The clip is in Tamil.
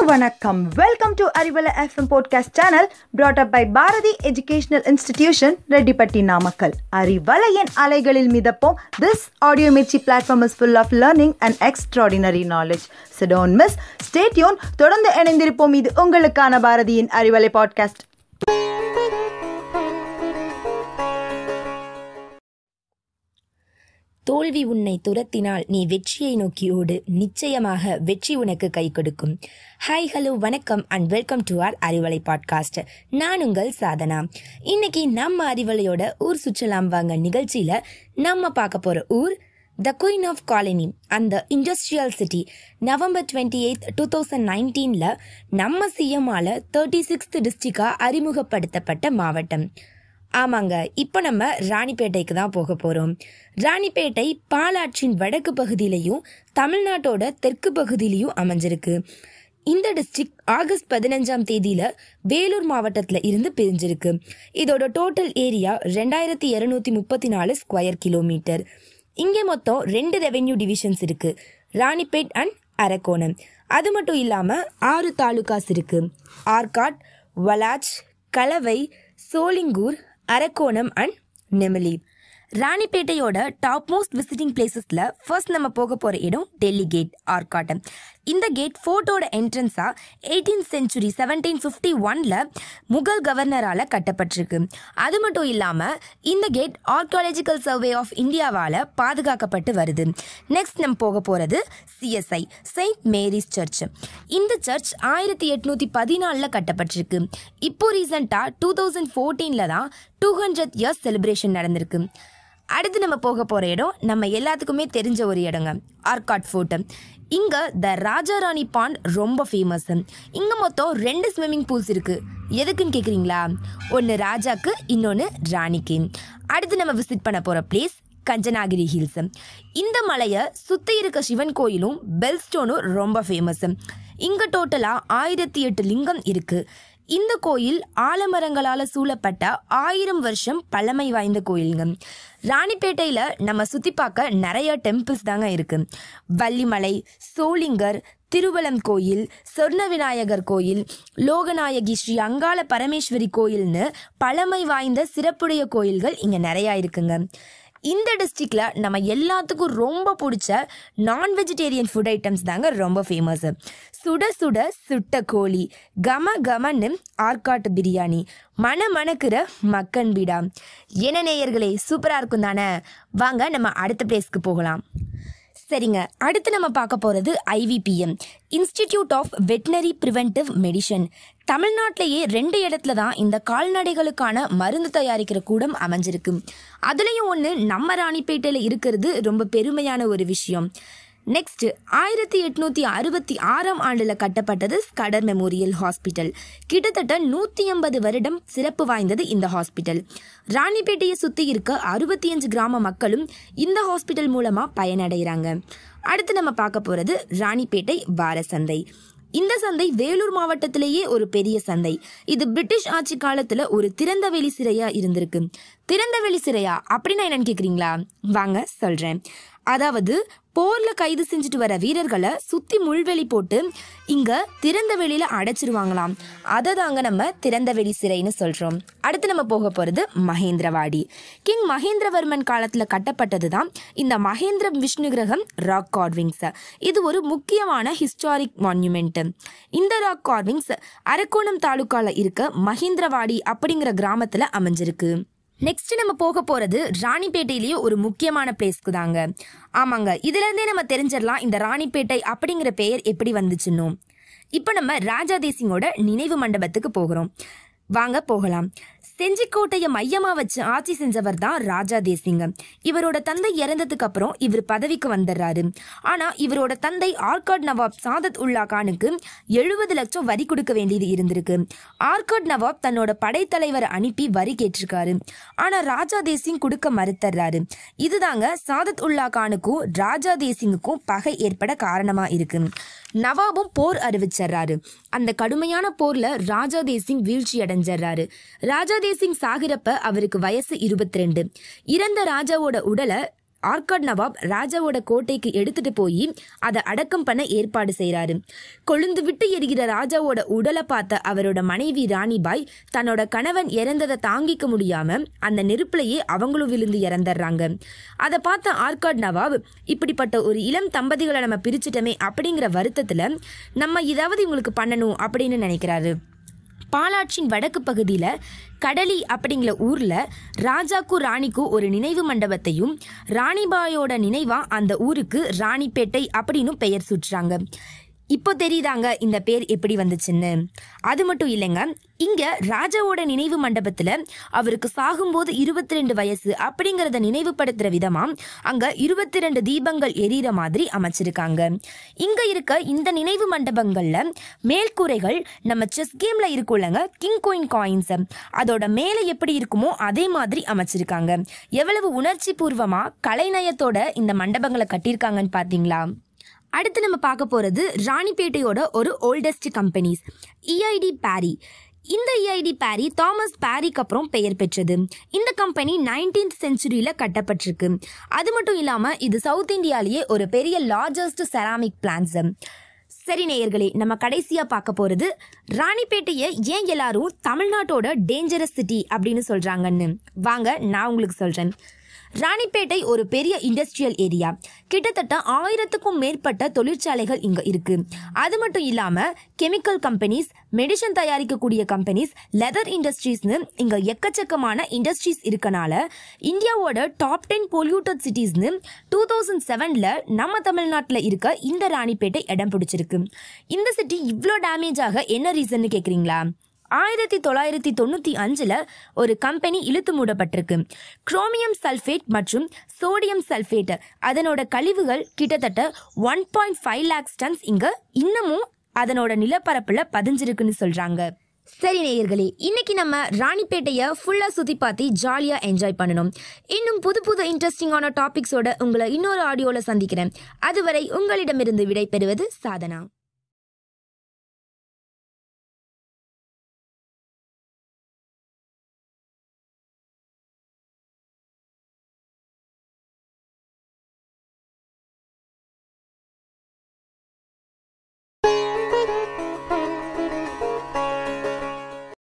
வணக்கம் welcome to Arivalai FM podcast channel brought up by Bharathi educational institution Rettipatti Namakkal அறிவலையின் அலைகளில் மிதப்போம் this audio Mirchi platform is full of learning and extraordinary knowledge so don't miss stay tuned தொடர்ந்து இணைந்திருப்போம் இது உங்களுக்கான பாரதியின் அறிவலை பாட்காஸ்ட் தோல்வி உன்னை துரத்தினால் நீ வெற்றியை நோக்கி ஓடு நிச்சயமாக வெற்றி உனக்கு கை கொடுக்கும் ஹாய் ஹலோ வணக்கம் and welcome to our Arivalai podcast நான் உங்கள் சாதனா இன்னைக்கு நம்ம அறிவலையோட ஊர் சுற்றலாம் வாங்க நிகழ்ச்சியில நம்ம பார்க்க போற ஊர் த குயின் ஆஃப் காலனி அந்த industrial city November twenty eight two thousand நைன்டீனில் நம்ம சிஎம்மால தேர்ட்டி சிக்ஸ்த் டிஸ்ட்ரிக்டாக அறிமுகப்படுத்தப்பட்ட மாவட்டம் ஆமாங்க இப்போ நம்ம ராணிப்பேட்டைக்கு தான் போக போகிறோம் ராணிப்பேட்டை பாலாற்றின் வடக்கு பகுதியிலையும் தமிழ்நாட்டோட தெற்கு பகுதியிலையும் அமைஞ்சிருக்கு இந்த டிஸ்ட்ரிக்ட் ஆகஸ்ட் பதினஞ்சாம் தேதியில வேலூர் மாவட்டத்தில் இருந்து பிரிஞ்சிருக்கு இதோட டோட்டல் ஏரியா ரெண்டாயிரத்தி இரநூத்தி முப்பத்தி நாலு ஸ்கொயர் கிலோமீட்டர் இங்கே மொத்தம் ரெண்டு ரெவென்யூ டிவிஷன்ஸ் இருக்கு ராணிப்பேட் அண்ட் அரக்கோணம் அது மட்டும் இல்லாமல் ஆறு தாலுகாஸ் இருக்கு ஆர்காட் வலாஜ் கலவை சோளிங்கூர் Arakkonam and Nemili ராணிப்பேட்டையோட top most visiting பிளேசஸில் first நம்ம போக போகிற இடம் டெல்லி கேட் ஆர்காட்டம் இந்த gate ஃபோர்ட்டோட என்ட்ரன்ஸாக eighteen century seventeen fifty ஒனில் முகல் கவர்னரால் கட்டப்பட்டிருக்கு அது மட்டும் இல்லாமல் இந்த கேட் ஆர்காலஜிக்கல் சர்வே ஆஃப் இந்தியாவால் பாதுகாக்கப்பட்டு வருது நெக்ஸ்ட் நம்ம போக போகிறது சிஎஸ்ஐ செயின்ட் மேரிஸ் சர்ச் இந்த சர்ச் ஆயிரத்தி எட்நூற்றி பதினாலில் கட்டப்பட்டிருக்கு இப்போ ரீசெண்டாக டூ தௌசண்ட் ஃபோர்டீனில் தான் டூ ஹண்ட்ரட் இயர்ஸ் செலிப்ரேஷன் நடந்திருக்கு அடுத்து நம்ம போக போகிற இடம் நம்ம எல்லாத்துக்குமே தெரிஞ்ச ஒரு இடங்க ஆர்காட் ஃபோர்ட் இங்கே த ராஜாராணி பாண்ட் ரொம்ப ஃபேமஸ் இங்கே மொத்தம் ரெண்டு ஸ்விம்மிங் பூல்ஸ் இருக்குது எதுக்குன்னு கேட்குறீங்களா ஒன்று ராஜாக்கு இன்னொன்று ராணிக்கு அடுத்து நம்ம விசிட் பண்ண போகிற பிளேஸ் கஞ்சனாகிரி ஹில்ஸ் இந்த மலையை சுற்றி இருக்க சிவன் கோயிலும் பெல் ஸ்டோனும் ரொம்ப ஃபேமஸ் இங்கே டோட்டலாக ஆயிரத்தி எட்டு லிங்கம் இருக்குது இந்த கோயில் ஆலமரங்களால் சூழப்பட்ட ஆயிரம் வருஷம் பழமை வாய்ந்த கோயிலுங்க ராணிப்பேட்டையில் நம்ம சுற்றி பார்க்க நிறைய டெம்பிள்ஸ் தாங்க இருக்கு வள்ளிமலை சோளிங்கர் திருவலம் கோயில் சொர்ண விநாயகர் கோயில் லோகநாயகி ஸ்ரீ அங்காள பரமேஸ்வரி கோயில்னு பழமை வாய்ந்த சிறப்புடைய கோயில்கள் இங்கே நிறையா இருக்குங்க இந்த டிஸ்ட்ரிக்ட்ல நம்ம எல்லாத்துக்கும் ரொம்ப பிடிச்ச நான் வெஜிடேரியன் ஃபுட் ஐட்டம்ஸ் தாங்க ரொம்ப ஃபேமஸ் சுட சுட சுட்ட கோழி கம கமன்னு ஆர்காட்டு பிரியாணி மன மணக்கிற மக்கன் பீடா என்ன நேயர்களே சூப்பராக இருக்கும் தானே வாங்க நம்ம அடுத்த பிளேஸ்க்கு போகலாம் சரிங்க அடுத்து நம்ம பார்க்க போகிறது IVPM institute of veterinary preventive medicine தமிழ்நாட்டிலேயே ரெண்டு இடத்துல தான் இந்த கால்நடைகளுக்கான மருந்து தயாரிக்கிற கூடம் அமைஞ்சிருக்கு அதுலேயும் ஒன்று நம்ம ராணிப்பேட்டையில் இருக்கிறது ரொம்ப பெருமையான ஒரு விஷயம் நெக்ஸ்ட் ஆயிரத்தி எட்நூத்தி அறுபத்தி ஆறாம் ஆண்டில் கட்டப்பட்டது ஸ்கடர் மெமோரியல் ஹாஸ்பிட்டல் கிட்டத்தட்ட நூற்றி ஐம்பது வருடம் சிறப்பு வாய்ந்தது இந்த ஹாஸ்பிட்டல் ராணிப்பேட்டையை சுற்றி இருக்க அறுபத்தி அஞ்சு கிராம மக்களும் இந்த ஹாஸ்பிட்டல் மூலமாக பயனடைகிறாங்க அடுத்து நம்ம பார்க்க போகிறது ராணிப்பேட்டை வார சந்தை இந்த சந்தை வேலூர் மாவட்டத்திலேயே ஒரு பெரிய சந்தை இது பிரிட்டிஷ் ஆட்சி காலத்துல ஒரு திறந்தவெளி சிறையா இருந்திருக்கு திறந்தவெளி சிறையா அப்படின்னா என்னன்னு கேக்குறீங்களா வாங்க சொல்றேன் அதாவது போர்ல கைது செஞ்சுட்டு வர வீரர்களை சுத்தி முள்வெளி போட்டு இங்க திறந்த வெளியில அடைச்சிருவாங்களாம் அதை தாங்க நம்ம திறந்த வெளி சிறைன்னு சொல்றோம் அடுத்து நம்ம போக போறது மகேந்திரவாடி கிங் மகேந்திரவர்மன் காலத்துல கட்டப்பட்டது தான் இந்த மகேந்திர விஷ்ணு கிரகம் ராக் கார்விங்ஸ் இது ஒரு முக்கியமான ஹிஸ்டாரிக் மான்யூமெண்ட் இந்த ராக் கார்விங்ஸ் அரக்கோணம் தாலுக்கால இருக்க மகேந்திரவாடி அப்படிங்கிற கிராமத்துல அமைஞ்சிருக்கு நெக்ஸ்ட் நம்ம போக போறது ராணிப்பேட்டையிலேயே ஒரு முக்கியமான பிளேஸ்க்கு தாங்க ஆமாங்க இதுல இருந்தே நம்ம தெரிஞ்சிடலாம் இந்த ராணிப்பேட்டை அப்படிங்கிற பெயர் எப்படி வந்துச்சுன்னு இப்போ நம்ம ராஜா தேசிங்கோட நினைவு மண்டபத்துக்கு போகிறோம் வாங்க போகலாம் செஞ்சிக்கோட்டையை மையமா வச்சு ஆட்சி செஞ்சவர் தான் ராஜா தேசிங்க இவரோட தந்தை இறந்ததுக்கு அப்புறம் இவர் பதவிக்கு வந்துடுறாரு ஆனா இவரோட தந்தை ஆர்காட் நவாப் சாதத் உல்லா கானுக்கு எழுபது லட்சம் வரி கொடுக்க வேண்டியது இருந்திருக்கு ஆர்காட் நவாப் தன்னோட படைத்தலைவரை அனுப்பி வரி கேட்டிருக்காரு ஆனா ராஜா தேசிங் கொடுக்க மறுத்தர்றாரு இதுதாங்க சாதத் உல்லா கானுக்கும் ராஜா தேசிங்குக்கும் பகை ஏற்பட காரணமா இருக்கு நவாபும் போர் அறிவிச்சிடுறாரு அந்த கடுமையான போர்ல ராஜா தேசிங் வீழ்ச்சி அடைஞ்சிடுறாரு ராஜா தேசிங் சாகிறப்ப அவருக்கு வயசு இருபத்தி ரெண்டு இறந்த ராஜாவோட உடலை ஆர்காட் நவாப் ராஜாவோட கோட்டைக்கு எடுத்துட்டு போய் அதை அடக்கம் பண்ண ஏற்பாடு செய்றாரு கொழுந்து விட்டு எரிகிற ராஜாவோட உடலை பார்த்த அவரோட மனைவி ராணிபாய் தன்னோட கணவன் இறந்ததை தாங்கிக்க முடியாம அந்த நெருப்புலயே அவங்களும் விழுந்து இறந்துடுறாங்க அதை பார்த்த ஆர்காட் நவாப் இப்படிப்பட்ட ஒரு இளம் தம்பதிகளை நம்ம பிரிச்சுட்டோமே அப்படிங்கிற வருத்தத்துல நம்ம ஏதாவது இவங்களுக்கு பண்ணணும் அப்படின்னு நினைக்கிறாரு பாலாற்றின் வடக்கு பகுதியில் கடலி அப்படிங்கிற ஊரில் ராஜாக்கும் ராணிக்கும் ஒரு நினைவு மண்டபத்தையும் ராணிபாயோட நினைவா அந்த ஊருக்கு ராணிப்பேட்டை அப்படின்னு பெயர் சுற்றுறாங்க இப்போ தெரியுதாங்க இந்த பேர் எப்படி வந்துச்சுன்னு அது மட்டும் இல்லைங்க இங்க ராஜாவோட நினைவு மண்டபத்துல அவருக்கு சாகும்போது இருபத்தி ரெண்டு வயசு அப்படிங்கறத நினைவுபடுத்துற விதமா அங்க இருபத்தி ரெண்டு தீபங்கள் எரியிற மாதிரி அமைச்சிருக்காங்க இங்க இருக்க இந்த நினைவு மண்டபங்கள்ல மேல்கூரைகள் நம்ம செஸ் கேம்ல இருக்கும்லங்க கிங் கோயின் காயின்ஸ் அதோட மேலே எப்படி இருக்குமோ அதே மாதிரி அமைச்சிருக்காங்க எவ்வளவு உணர்ச்சி பூர்வமா கலைநயத்தோட இந்த மண்டபங்களை கட்டியிருக்காங்கன்னு பாத்தீங்களா அடுத்து நம்ம பார்க்க போகிறது ராணிப்பேட்டையோட ஒரு ஓல்டஸ்ட் கம்பெனிஸ் இஐடி பேரி இந்த இஐடி பேரி தாமஸ் பேரிக்கு அப்புறம் பெயர் பெற்றது இந்த கம்பெனி நைன்டீன்த் செஞ்சுரியில் கட்டப்பட்டிருக்கு அது மட்டும் இல்லாமல் இது சவுத் இந்தியாலேயே ஒரு பெரிய லார்ஜஸ்ட் செராமிக் பிளான்ஸ் சரி நேயர்களே நம்ம கடைசியாக பார்க்க போகிறது ராணிப்பேட்டையை ஏன் எல்லாரும் தமிழ்நாட்டோட டேஞ்சரஸ் சிட்டி அப்படின்னு சொல்கிறாங்கன்னு வாங்க நான் உங்களுக்கு சொல்கிறேன் ராணிப்பேட்டை ஒரு பெரிய இண்டஸ்ட்ரியல் ஏரியா கிட்டத்தட்ட ஆயிரத்துக்கும் மேற்பட்ட தொழிற்சாலைகள் இங்க இருக்கு அது மட்டும் இல்லாம கெமிக்கல் கம்பெனிஸ் மெடிசன் தயாரிக்கக்கூடிய கம்பெனிஸ் லெதர் இண்டஸ்ட்ரீஸ்னு இங்க எக்கச்சக்கமான இண்டஸ்ட்ரீஸ் இருக்கனால இந்தியாவோட டாப் டென் பொல்யூட்டட் சிட்டிஸ்னு டூ தௌசண்ட் செவன்ல நம்ம தமிழ்நாட்டில் இருக்க இந்த ராணிப்பேட்டை இடம் பிடிச்சிருக்கு இந்த சிட்டி இவ்வளோ டேமேஜ் ஆக என்ன ரீசன்னு கேட்குறீங்களா ஆயிரத்தி தொள்ளாயிரத்தி தொண்ணூற்றி அஞ்சில் ஒரு கம்பெனி இழுத்து மூடப்பட்டிருக்கு குரோமியம் சல்ஃபேட் மற்றும் சோடியம் சல்ஃபேட் அதனோட கழிவுகள் கிட்டத்தட்ட one point five lakhs tons இங்கே இன்னமும் அதனோட நிலப்பரப்பில் பதிஞ்சிருக்குன்னு சொல்கிறாங்க சரி நேயர்களே இன்னைக்கு நம்ம ராணிப்பேட்டையை ஃபுல்லாக சுற்றி பார்த்து ஜாலியாக என்ஜாய் பண்ணணும் இன்னும் புது புது இன்ட்ரெஸ்டிங்கான டாபிக்ஸோட உங்களை இன்னொரு ஆடியோவில் சந்திக்கிறேன் அதுவரை உங்களிடமிருந்து விடை பெறுவது சாதனா